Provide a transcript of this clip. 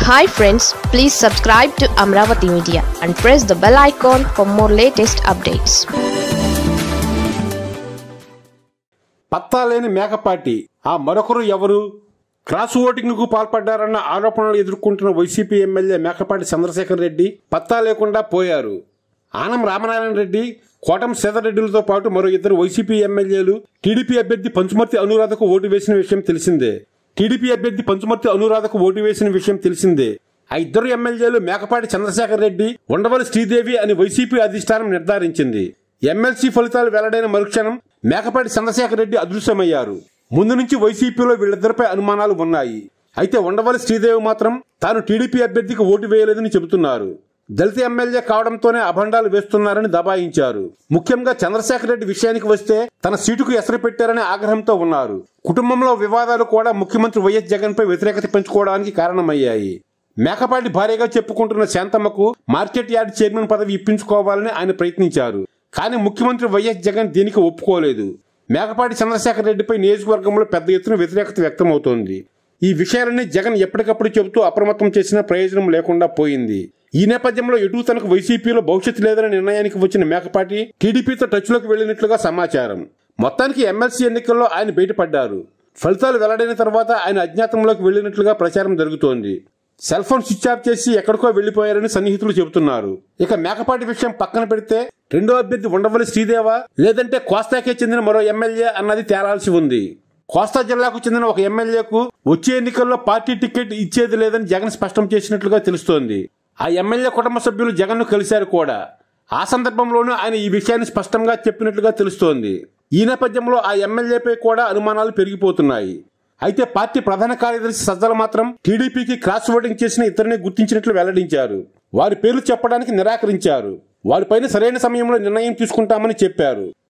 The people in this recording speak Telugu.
hi friends please subscribe to Amaravati media and press the bell icon for more latest updates పత్తా లేని మేకపాటి ఆ మరొకరు ఎవరు క్రాస్ ఓటింగ్ కు పాల్పడ్డారన్న ఆరోపణలు ఎదుర్కొంటున్న వైసీపీ ఎమ్మెల్యే మేకపాటి చంద్రశేఖర్ రెడ్డి పత్తా లేకుండా పోయారు ఆనం రామనారాయణ రెడ్డి కోటం రెడ్డిలతో పాటు మరో ఇద్దరు వైసీపీ ఎమ్మెల్యేలు టీడీపీ అభ్యర్థి పంచుమర్తి అనురాధకు ఓటు వేసిన విషయం తెలిసిందే టీడీపీ అభ్యర్థి పంచుమర్తి అనురాధకు ఓటు వేసిన విషయం తెలిసిందే ఆ ఇద్దరు ఎమ్మెల్యేలు మేకపాటి చంద్రశేఖర్ రెడ్డి ఉండవల్లి శ్రీదేవి అని వైసీపీ అధిష్టానం నిర్ధారించింది ఎమ్మెల్సీ ఫలితాలు వెల్లడైన మరుక్షణం మేకపాటి చంద్రశేఖర్ రెడ్డి అదృశ్యమయ్యారు ముందు నుంచి వైసీపీలో వీళ్ళిద్దరిపై అనుమానాలు ఉన్నాయి అయితే ఉండవల్లి శ్రీదేవి మాత్రం తాను టీడీపీ అభ్యర్థికి ఓటు వేయలేదని చెబుతున్నారు దళిత ఎమ్మెల్యే కావడంతోనే అభండాలు వేస్తున్నారని దబాయించారు ముఖ్యంగా చంద్రశేఖర్ రెడ్డి విషయానికి వస్తే తన సీటుకు ఎసరు పెట్టారనే ఆగ్రహంతో ఉన్నారు కుటుంబంలో వివాదాలు కూడా ముఖ్యమంత్రి వైఎస్ జగన్ పై వ్యతిరేకత పెంచుకోవడానికి కారణమయ్యాయి మేకపాటి భార్యగా చెప్పుకుంటున్న శాంతమ్మకు మార్కెట్ యార్డ్ చైర్మన్ పదవి ఇప్పించుకోవాలని ఆయన ప్రయత్నించారు కానీ ముఖ్యమంత్రి వైఎస్ జగన్ దీనికి ఒప్పుకోలేదు మేకపాటి చంద్రశేఖర్ రెడ్డిపై నియోజకవర్గంలో పెద్ద ఎత్తున వ్యతిరేకత వ్యక్తమవుతోంది ఈ విషయాలన్నీ జగన్ ఎప్పటికప్పుడు చెబుతూ అప్రమత్తం చేసిన ప్రయోజనం లేకుండా పోయింది ఈ నేపథ్యంలో ఎటు తనకు వైసీపీలో భవిష్యత్తు లేదనే నిర్ణయానికి వచ్చిన మేకపాటి టీడీపీతో టచ్లోకి వెళ్లినట్లుగా సమాచారం మొత్తానికి ఎమ్మెల్సీ ఎన్నికల్లో ఆయన బయటపడ్డారు ఫలితాలు వెల్లడైన తర్వాత ఆయన అజ్ఞాతంలోకి వెళ్లినట్లుగా ప్రచారం జరుగుతోంది సెల్ ఫోన్ స్విచ్ ఆఫ్ చేసి ఎక్కడికో వెళ్లిపోయారని సన్నిహితులు చెబుతున్నారు ఇక మేకపాటి విషయం పక్కన పెడితే రెండో అభ్యర్థి ఉండవల్లి శ్రీదేవా లేదంటే కోస్తాకే చెందిన మరో ఎమ్మెల్యే అన్నది తేలాల్సి ఉంది కోస్తా జిల్లాకు చెందిన ఒక ఎమ్మెల్యేకు వచ్చే ఎన్నికల్లో పార్టీ టికెట్ ఇచ్చేది లేదని జగన్ స్పష్టం చేసినట్లుగా తెలుస్తోంది ఆ ఎమ్మెల్యే కుటుంబ సభ్యులు జగన్ను కలిశారు కూడా ఆ సందర్భంలోనూ ఆయన ఈ విషయాన్ని స్పష్టంగా చెప్పినట్లుగా తెలుస్తోంది ఈ నేపథ్యంలో ఆ ఎమ్మెల్యేపై కూడా అనుమానాలు పెరిగిపోతున్నాయి అయితే పార్టీ ప్రధాన కార్యదర్శి సజ్జల మాత్రం టీడీపీకి క్రాస్ ఓటింగ్ చేసిన ఇద్దరిని గుర్తించినట్లు వెల్లడించారు వారి పేర్లు చెప్పడానికి నిరాకరించారు వారిపైన సరైన సమయంలో నిర్ణయం తీసుకుంటామని చెప్పారు